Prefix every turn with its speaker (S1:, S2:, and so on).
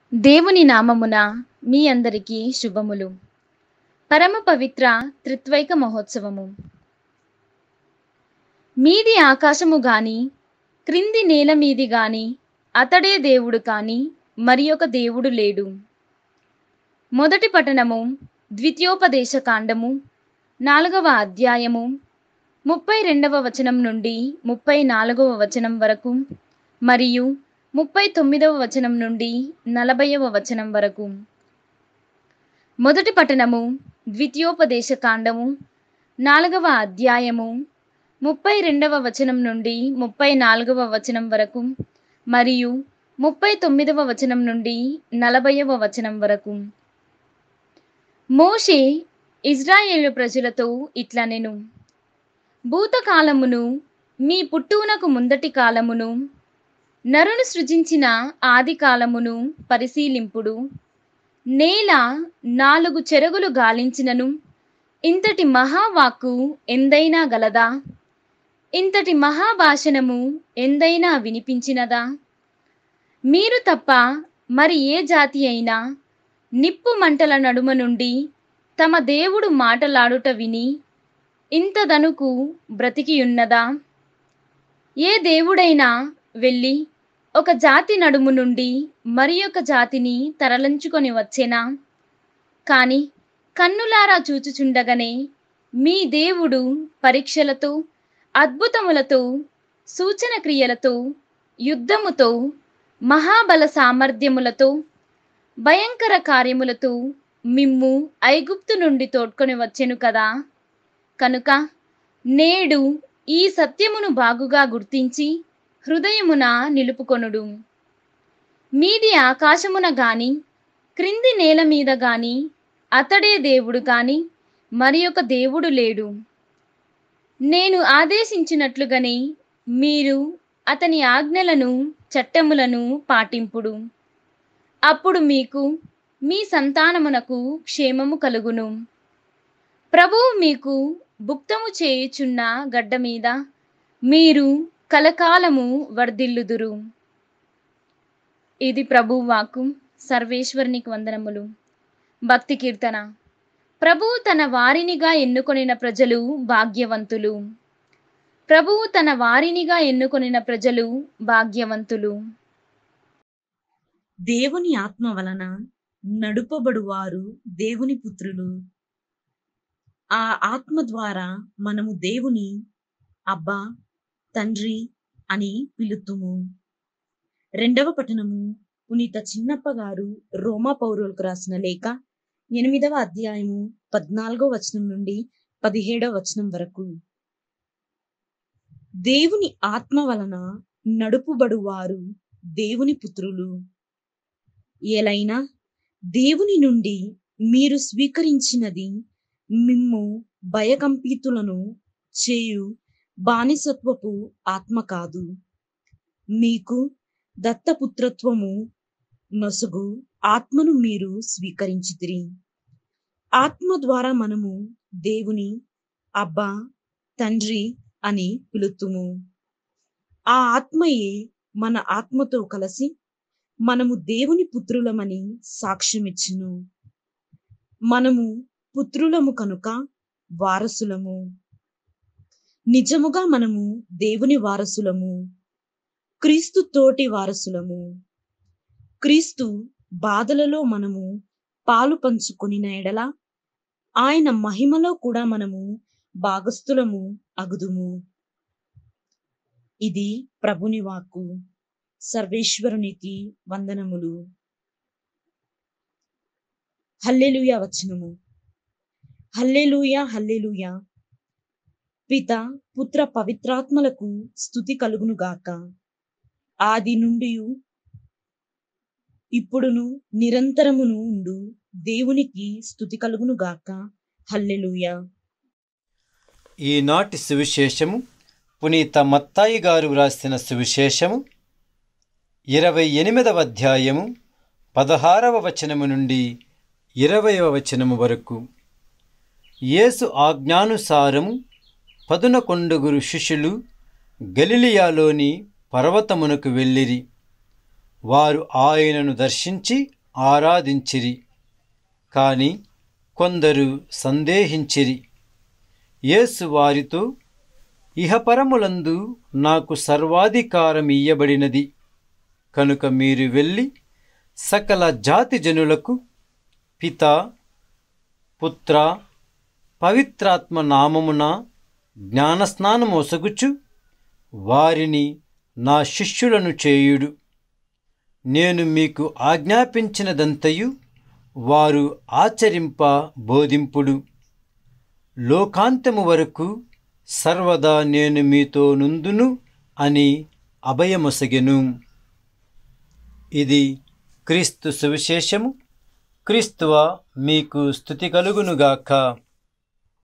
S1: దేవుని నామమున మీ అందరికీ శుభములు పరమ పవిత్ర త్రిత్వైక మహోత్సవము మీది ఆకాశము గాని క్రింది నేల మీది గాని అతడే దేవుడు కాని మరి ఒక దేవుడు లేడు మొదటి పఠనము ద్వితీయోపదేశ కాండము నాలుగవ అధ్యాయము ముప్పై రెండవ వచనం నుండి ముప్పై నాలుగవ వచనం వరకు మరియు ముప్పై తొమ్మిదవ వచనం నుండి నలభైవ వచనం వరకు మొదటి పఠనము ద్వితీయోపదేశ కాండము నాలుగవ అధ్యాయము ముప్పై రెండవ వచనం నుండి ముప్పై నాలుగవ వచనం వరకు మరియు ముప్పై తొమ్మిదవ వచనం నుండి నలభైవ వచనం వరకు మోషే ఇజ్రాయేలు ప్రజలతో ఇట్లా నేను భూతకాలమును మీ పుట్టునకు ముందటి కాలమును నరును సృజించిన ఆది కాలమును పరిశీలింపుడు నేల నాలుగు చెరుగులు గాలించినను ఇంతటి మహావాక్కు ఎందైనా గలదా ఇంతటి మహాభాషణము ఎందైనా వినిపించినదా మీరు తప్ప మరి ఏ జాతి అయినా నిప్పు మంటల నడుమ నుండి తమ దేవుడు మాటలాడుట విని ఇంతదనుకు బ్రతికియున్నదా ఏ దేవుడైనా వెళ్ళి ఒక జాతి నడుము నుండి మరి ఒక జాతిని తరలించుకొని వచ్చేనా కాని కన్నులారా చూచుచుండగనే మీ దేవుడు పరీక్షలతో అద్భుతములతో సూచన క్రియలతో యుద్ధముతో మహాబల సామర్థ్యములతో భయంకర కార్యములతో మిమ్ము ఐగుప్తు నుండి తోడ్కొని వచ్చెను కదా కనుక నేడు ఈ సత్యమును బాగుగా గుర్తించి హృదయమున నిలుపుకొనుడు మీది ఆకాశమున గాని క్రింది నేల మీద గాని అతడే దేవుడు కాని మరి ఒక దేవుడు లేడు నేను ఆదేశించినట్లుగానే మీరు అతని ఆజ్ఞలను చట్టములను పాటింపుడు అప్పుడు మీకు మీ సంతానమునకు క్షేమము కలుగును ప్రభువు మీకు భుక్తము చేయుచున్న గడ్డ మీద మీరు కలకాలము వర్ధిల్లుదురు ఇది ప్రభు వాక్కు సర్వేశ్వరునికి వందనములు భక్తి కీర్తన ప్రభువు తన వారినిగా ఎన్నుకొనిన ప్రజలు భాగ్యవంతులు ప్రభువు తన వారినిగా ఎన్నుకొనిన ప్రజలు భాగ్యవంతులు
S2: దేవుని ఆత్మ వలన నడుపబడువారు దేవుని పుత్రులు ఆ ఆత్మ ద్వారా మనము దేవుని అబ్బా తండ్రి అని పిలుతుము రెండవ పఠనము పునీత చిన్నప్ప గారు రోమా పౌరులకు రాసిన లేఖ ఎనిమిదవ అధ్యాయము పద్నాలుగో వచనం నుండి పదిహేడవ వచనం వరకు దేవుని ఆత్మ వలన నడుపుబడువారు దేవుని పుత్రులు ఏలైనా దేవుని నుండి మీరు స్వీకరించినది మిమ్ము భయకంపితులను చేయు బానిసత్వపు ఆత్మ కాదు మీకు దత్తపుత్రత్వము నొసగు ఆత్మను మీరు స్వీకరించితిరి ఆత్మ ద్వారా మనము దేవుని అబ్బా తండ్రి అని పిలుతుము ఆ ఆత్మయే మన ఆత్మతో కలిసి మనము దేవుని పుత్రులమని సాక్ష్యమిచ్చును మనము పుత్రులము కనుక వారసులము నిజముగా మనము దేవుని వారసులము క్రీస్తు తోటి వారసులము క్రీస్తు బాధలలో మనము పాలు పంచుకొనిన ఎడల ఆయన మహిమలో కూడా మనము భాగస్థులము అగుదుము ఇది ప్రభుని వాక్కు సర్వేశ్వరునికి వందనములు హల్లెలూయా వచనము హల్లెలూయా హల్లెలూయా పిత పుత్ర పవిత్రాత్మలకు స్థుతి కలుగును గాక ఆది నుండి ఇప్పుడును నిరంతరమును ఉండు దేవునికి స్థుతి కలుగును గాక హల్లెలూయా
S3: ఈనాటి సువిశేషము పునీత మత్తాయి గారు వ్రాసిన సువిశేషము ఇరవై ఎనిమిదవ అధ్యాయము పదహారవ వచనము నుండి ఇరవయవ వచనము వరకు యేసు ఆజ్ఞానుసారము పదునకొండుగురు శిష్యులు గలిలియాలోని పర్వతమునకు వెళ్ళిరి వారు ఆయనను దర్శించి ఆరాధించిరి కాని కొందరు సందేహించిరి యేసు వారితో ఇహపరములందు నాకు సర్వాధికారం ఇయ్యబడినది కనుక మీరు వెళ్ళి సకల జాతి జనులకు పిత పుత్ర పవిత్రాత్మ నామమున జ్ఞానస్నానం ఒసగుచు వారిని నా శిష్యులను చేయుడు నేను మీకు ఆజ్ఞాపించినదంతయు వారు ఆచరింప బోధింపుడు లోకాంతము వరకు సర్వదా నేను మీతో నుందును అని అభయమొసగెను ఇది క్రీస్తు సువిశేషము క్రీస్తువ మీకు స్థుతి కలుగునుగాక